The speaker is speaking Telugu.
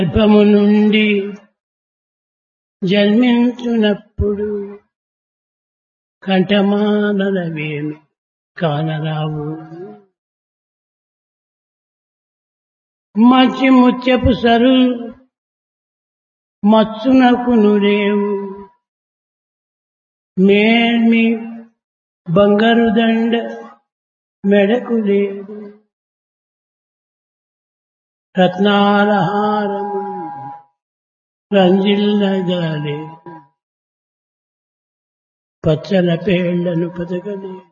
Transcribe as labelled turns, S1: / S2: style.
S1: గర్భము నుండి జన్మించునప్పుడు కంఠమానలవేమి కానరావు మంచి ముత్యపు సరు మచ్చునకును రేవు మేల్మి బంగారు దండ మెడకు లేదు రత్నాల హారము రంజిల్లగాలే పచ్చల పేళ్లను పదగలేదు